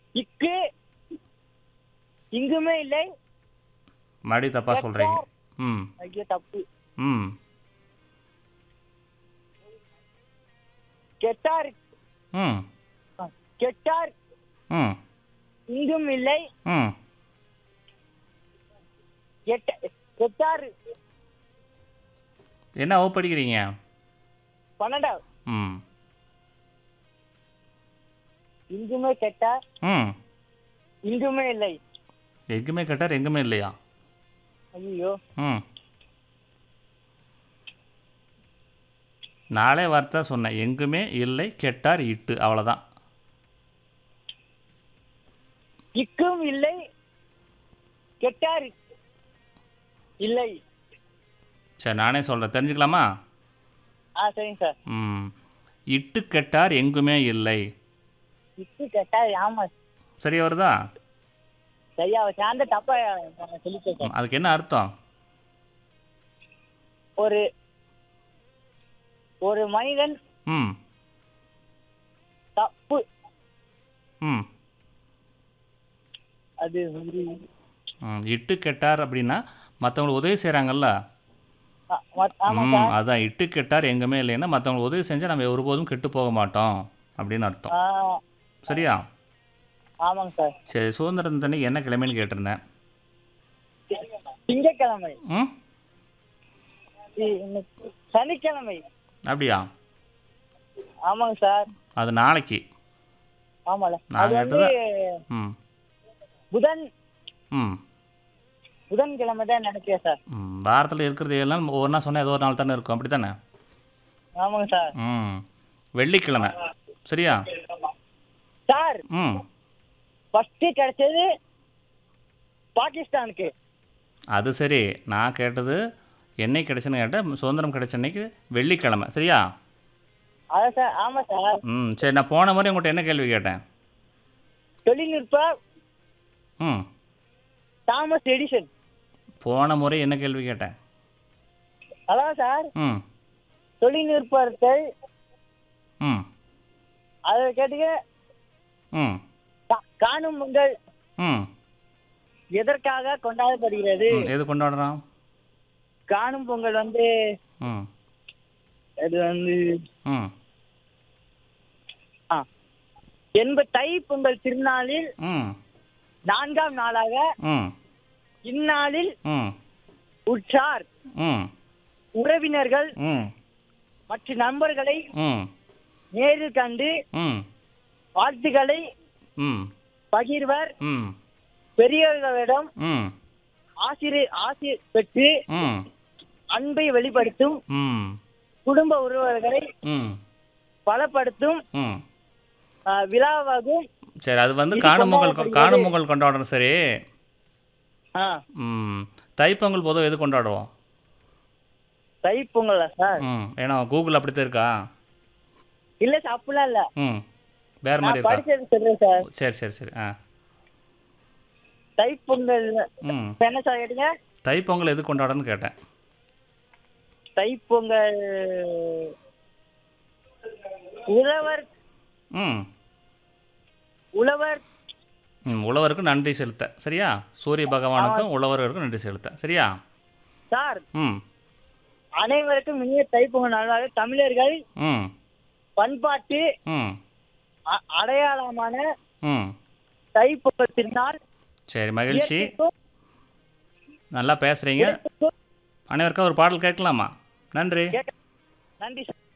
இக்கு இங்குமே இல்லை மறுபடியும் தப்பாக சொல்கிறீங்க ம் ஐயோ தப்பு ம் கெட்டார் ம் கெட்டார் ம் இங்கும் இல்லை ம் கெட்ட- கெட்டார் என்ன ஓ படிக்கிறீங்க பன்னெண்டாவது ம் இங்குமே கெட்டார் ம் இங்குமே இல்லை எங்குமே கேட்டார் எங்குமே இல்லையா ஐயோ ம் நாளே வார்த்தை சொன்னேன் எங்குமே இல்லை கெட்டார் இட்டு அவ்வளோதான் இக்கும் இல்லை கெட்டார் இல்லை சரி நானே சொல்கிறேன் தெரிஞ்சுக்கலாமா ஆ சரிங்க சார் ம் இட்டு கெட்டார் எங்குமே இல்லை இக்கு கெட்டார் ஆமா சரியா வருதா சரியா சார்ந்த தப்பா சொல்லிட்டேன் சார் ம், அதுக்கு என்ன அர்த்தம் ஒரு ஒரு மனிதன் ம் தப்பு ம் அது ஒரு ம், இட்டு கெட்டார் அப்படின்னா மற்றவங்களுக்கு உதவி செய்கிறாங்கல்ல ஆ, மத்- ஆமா ம் சார் அதான் இட்டு கெட்டார் எங்குமே இல்லைன்னா மற்றவங்களுக்கு உதவி செஞ்சால் நம்ம ஒருபோதும் கெட்டு போக மாட்டோம் அப்படின்னு அர்த்தம் ஆ, சரியா ஆமாங்க சார் சரி சுதந்திர தினத்தன்னைக்கு என்ன கிழமைன்னு கேட்டிருந்தேன் திங்கட்கிழமை ம் இ- இன்னைக்கு சனிக்கிழமை அப்படியா ஆமாங்க சார் அது நாளைக்கு ஆமால நான் அது வந்து ம் புதன் ம் புதன்கிழமை தான் நினைக்கிறேன் சார் ம் வாரத்தில் இருக்கிறது எல்லாம் ஒவ்வொரு நாள் சொன்னால் ஏதோ ஒரு நாள் தானே இருக்கும் அப்படி தானே ஆமாங்க சார் ம் வெள்ளிக்கிழமை சரியா சார் ம் ஃபர்ஸ்ட் கிடைச்சது பாகிஸ்தானுக்கு அது சரி நான் கேட்டது என்னைக்கு கிடைச்சுன்னு கேட்டேன் சுதந்திரம் கிடைச்ச அன்னைக்கு வெள்ளிக்கிழமை சரியா அதான் சார் ஆமா சார் ம் சரி நான் போன முறை உங்கள்கிட்ட என்ன கேள்வி கேட்டேன் தொழில்நுட்ப ம் தாமஸ் எடிசன் போன முறை என்ன கேள்வி கேட்டேன் அதான் சார் ம் தொழில்நுட்பத்தை ம் அதை கேட்டுக்க ம் கா- காணும் பொங்கல் ம் எதற்காக கொண்டாடப்படுகிறது ம், எது கொண்டாடுறோம் காணும் பொங்கல் வந்து ம் அது வந்து ம் ஆ என்ப தை பொங்கல் திருநாளில் ம் நான்காம் நாளாக ம் இந்நாளில் ம் உற்றார் ம் உறவினர்கள் ம் மற்ற நண்பர்களை ம் நேரில் கண்டு ம் வாழ்த்துக்களை ம் பகிர்வர் ம் பெரியவர்களிடம் ம் ஆசிரியர் ஆசிரியர் பெற்று ம் அன்பை வெளிப்படுத்தும் ம் குடும்ப உறவுகளை ம் பலப்படுத்தும் ம் ஆ, விழாவாகும் சரி அது வந்து இது காணும் பொங்கல் கொண்டாடப்படுகிறது. காணும் பொங்கல் கொண்டாடுறோம் சரி ஆ ம் தைப்பொங்கல் பொதுவாக எது கொண்டாடுவோம் தை பொங்கலா சார் ம் ஏன்னா கூகுள் அப்படித்தான் இருக்கா இல்ல சார் அப்படிலாம் இல்ல ம் வேறு மாதிரி நான் இருக்கா படிச்சது சொல்றேன் சார் சரி சரி சரி ஆ தை பொங்கல் ம் இப்ப என்ன சார் கேட்டீங்க தைப்பொங்கல் எது கொண்டாடுறன்னு கேட்டேன் தை பொங்கல் உழவர் ம் உழவர் ம் உழவருக்கு நன்றி செலுத்த சரியா சூரிய பகவானுக்கும் உழவர்களுக்கும் நன்றி செலுத்த சரியா சார் ம் அனைவருக்கும் இனிய தைப்பொங்கல் நல்வாழ்வு தமிழர்கள் ம் பண்பாட்டு ம் அ- அடையாளமான ம் தைப்பொங்கல் திருநாள் சரி மகிழ்ச்சி இயற்கைக்கும் நல்லா பேசுகிறீங்க இயற்கைக்கும் அனைவருக்கும் ஒரு பாடல் கேட்கலாமா நன்றி கேட்க- நன்றி சார்